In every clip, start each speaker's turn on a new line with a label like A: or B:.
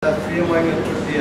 A: രാഷ്ട്രീയമായി ഏർപ്പെടുത്തിയ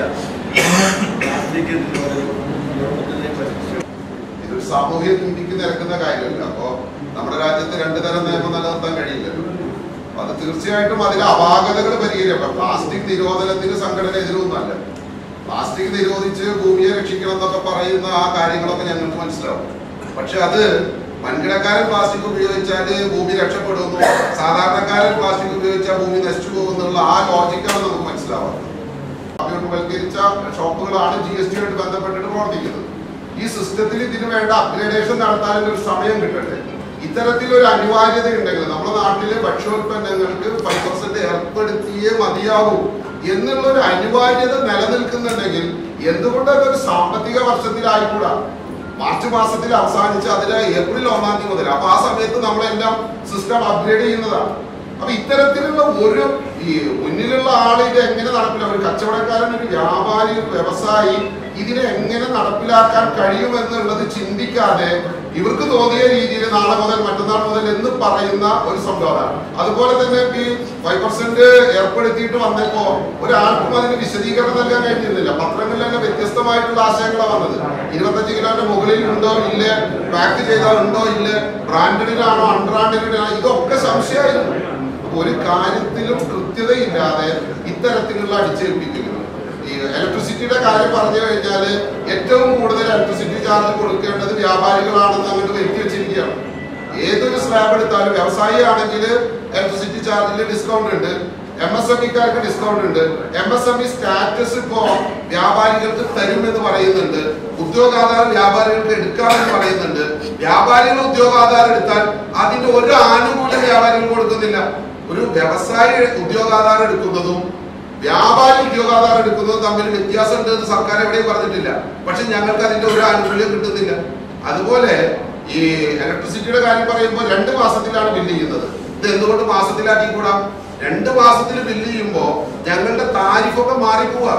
A: പ്ലാസ്റ്റിക് ലോകത്തിലെ പരിസ്ഥിതി
B: ഇതൊരു സാമൂഹ്യ നീതിക്ക് നിരക്കുന്ന കാര്യമല്ല അപ്പോ നമ്മുടെ രാജ്യത്ത് രണ്ടു തരം നിയമം നിലനിർത്താൻ കഴിയില്ലല്ലോ അപ്പൊ അത് തീർച്ചയായിട്ടും അതിലെ അപാകതകൾ പരിഹരിക്കാം പ്ലാസ്റ്റിക് നിരോധനത്തിന് സംഘടന എതിരൊന്നുമല്ല പ്ലാസ്റ്റിക് നിരോധിച്ച് ഭൂമിയെ രക്ഷിക്കണം എന്നൊക്കെ പറയുന്ന ആ കാര്യങ്ങളൊക്കെ ഞങ്ങൾക്ക് മനസ്സിലാവും പക്ഷെ അത് വൻകിടക്കാരൻ പ്ലാസ്റ്റിക് ഉപയോഗിച്ചാല് ഭൂമി രക്ഷപ്പെടുന്നു സാധാരണക്കാരൻ പ്ലാസ്റ്റിക് ഉപയോഗിച്ചാൽ ഭൂമി നശിച്ചു പോകുന്നുള്ള ആ ലോജിക്കാണ് നമുക്ക് മനസ്സിലാവുന്നത് അഭിവൃദ്ധിവൽക്കരിച്ച ഷോപ്പുകളാണ് ജി എസ് ടിയുമായിട്ട് ബന്ധപ്പെട്ടിട്ട് പ്രവർത്തിക്കുന്നത് ഈ സിസ്റ്റത്തിൽ ഇതിന് വേണ്ട അപ്ഗ്രേഡേഷൻ നടത്താനുള്ള ഒരു സമയം കിട്ടട്ടെ ഇത്തരത്തിലൊരു അനിവാര്യത ഉണ്ടെങ്കിൽ നമ്മുടെ നാട്ടിലെ ഭക്ഷ്യോൽപ്പന്നങ്ങൾക്ക് ഫൈവ് പെർസെന്റ് ഏർപ്പെടുത്തിയേ മതിയാകൂ എന്നുള്ള ഒരു അനിവാര്യത നിലനിൽക്കുന്നുണ്ടെങ്കിൽ എന്തുകൊണ്ട് അതൊരു സാമ്പത്തിക വർഷത്തിലായിക്കൂടാ മാർച്ച് മാസത്തിൽ അവസാനിച്ച് അതിന് ഏപ്രിൽ ഒന്നാം തീയതി മുതൽ അപ്പൊ ആ സമയത്ത് നമ്മളെല്ലാം സിസ്റ്റം അപ്ഗ്രേഡ് ചെയ്യുന്നതാണ് അപ്പൊ ഇത്തരത്തിലുള്ള ഒരു ഈ മുന്നിലുള്ള ആള് ഇത് എങ്ങനെ നടപ്പിലാക്കും ഒരു കച്ചവടക്കാരൻ ഒരു വ്യാപാരി ഒരു വ്യവസായി ഇതിനെ എങ്ങനെ നടപ്പിലാക്കാൻ കഴിയുമെന്നുള്ളത് ചിന്തിക്കാതെ ഇവർക്ക് തോന്നിയ രീതിയിൽ നാളെ മുതൽ മറ്റന്നാൾ മുതൽ എന്ന് പറയുന്ന ഒരു സംഭവമാണ് അതുപോലെ തന്നെ ഈ ഫൈവ് പെർസെന്റ് ഏർപ്പെടുത്തിയിട്ട് വന്നപ്പോ ഒരാൾക്കും അതിന് വിശദീകരണം നൽകാൻ കഴിഞ്ഞിരുന്നില്ല പത്രങ്ങളിൽ തന്നെ വ്യത്യസ്തമായിട്ടുള്ള ആശയങ്ങളാണ് വന്നത് ഇരുപത്തഞ്ച് കിലോന്റെ മുകളിൽ ഉണ്ടോ ഇല്ല പാക്ക് ചെയ്താൽ ഉണ്ടോ ഇല്ല ബ്രാൻഡഡിലാണോ അൺബ്രാൻഡഡിലാണോ ഇതൊക്കെ സംശയമായിരുന്നു അപ്പൊ ഒരു കാര്യത്തിലും കൃത്യതയില്ലാതെ ഇത്തരത്തിലുള്ള അടിച്ചേൽപ്പിക്കലുകൾ ഈ ഇലക്ട്രിസിറ്റിയുടെ കാര്യം പറഞ്ഞു കഴിഞ്ഞാൽ ഏറ്റവും കൂടുതൽ ഇലക്ട്രിസിറ്റി ചാർജ് കൊടുക്കേണ്ടത് വ്യാപാരികളാണെന്ന് അങ്ങോട്ട് വരുത്തി വെച്ചിരിക്കുകയാണ് ഏതൊരു സ്ലാബ് എടുത്താലും വ്യവസായി ആണെങ്കിൽ ഇലക്ട്രിസിറ്റി ചാർജിൽ ഡിസ്കൗണ്ട് ഉണ്ട് എം എസ് എം ഇക്കാർക്ക് ഡിസ്കൗണ്ട് ഉണ്ട് M S M E status ഇപ്പോ വ്യാപാരികൾക്ക് തരുമെന്ന് പറയുന്നുണ്ട് ഉദ്യോഗാധാരം വ്യാപാരികൾക്ക് എടുക്കാമെന്ന് പറയുന്നുണ്ട് വ്യാപാരികൾ ഉദ്യോഗാധാരം എടുത്താൽ അതിന്റെ ഒരു ആനുകൂല്യം വ്യാപാരികൾ കൊടുക്കുന്നില്ല ഒരു വ്യവസായി ഉദ്യോഗാധാരം എടുക്കുന്നതും വ്യാപാരി ഉദ്യോഗാധാരം എടുക്കുന്നതും തമ്മിൽ വ്യത്യാസം ഉണ്ട് എന്ന് സർക്കാർ എവിടെയും പറഞ്ഞിട്ടില്ല പക്ഷെ ഞങ്ങൾക്ക് അതിന്റെ ഒരു ആനുകൂല്യം കിട്ടുന്നില്ല അതുപോലെ ഈ ഇലക്ട്രിസിറ്റിയുടെ കാര്യം പറയുമ്പോൾ രണ്ട് മാസത്തിലാണ് ബില്ല് ചെയ്യുന്നത് ഇത് എന്തുകൊണ്ട് മാസത്തിലാക്കി കൂടാ രണ്ട് മാസത്തിൽ ബില്ല് ചെയ്യുമ്പോൾ ഞങ്ങളുടെ താരിഫൊക്കെ മാറിപ്പോവാ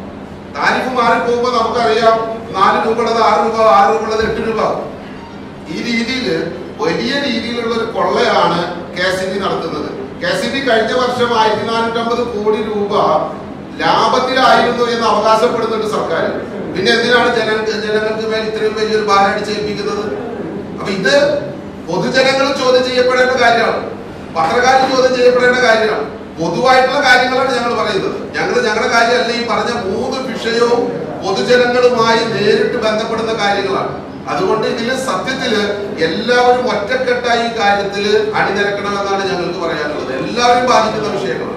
B: താരിഫ് മാറിപ്പോകുമ്പോൾ നമുക്കറിയാം നാല് രൂപ ഉള്ളത് ആറ് രൂപ ആറ് രൂപ ഉള്ളത് എട്ട് രൂപ ആവും. ഈ രീതിയിൽ വലിയ രീതിയിലുള്ള ഒരു കൊള്ളയാണ് കെ സി ബി നടത്തുന്നത് കെ സി ബി കഴിഞ്ഞ വർഷം ആയിരത്തി നാനൂറ്റമ്പത് കോടി രൂപ ലാഭത്തിലായിരുന്നു എന്ന് അവകാശപ്പെടുന്നുണ്ട് സർക്കാർ പിന്നെ എന്തിനാണ് ജനങ്ങൾക്ക് ജനങ്ങൾക്ക് മേൽ ഇത്രയും വലിയൊരു ഭാരം അടിച്ചേൽപ്പിക്കുന്നത് അപ്പൊ ഇത് പൊതുജനങ്ങൾ ചോദ്യം ചെയ്യപ്പെടേണ്ട കാര്യമാണ് പത്രക്കാർ ചോദ്യം ചെയ്യപ്പെടേണ്ട കാര്യമാണ് പൊതുവായിട്ടുള്ള കാര്യങ്ങളാണ് ഞങ്ങൾ പറയുന്നത് ഞങ്ങൾ ഞങ്ങളുടെ കാര്യമല്ല ഈ പറഞ്ഞ മൂന്ന് വിഷയവും പൊതുജനങ്ങളുമായി നേരിട്ട് ബന്ധപ്പെടുന്ന കാര്യങ്ങളാണ് അതുകൊണ്ട് ഇതിൽ സത്യത്തില് എല്ലാവരും ഒറ്റക്കെട്ടായി ഈ കാര്യത്തിൽ അണിനിരക്കണമെന്നാണ് ഞങ്ങൾക്ക് പറയാനുള്ളത് എല്ലാവരും ബാധിക്കുന്ന വിഷയങ്ങളാണ്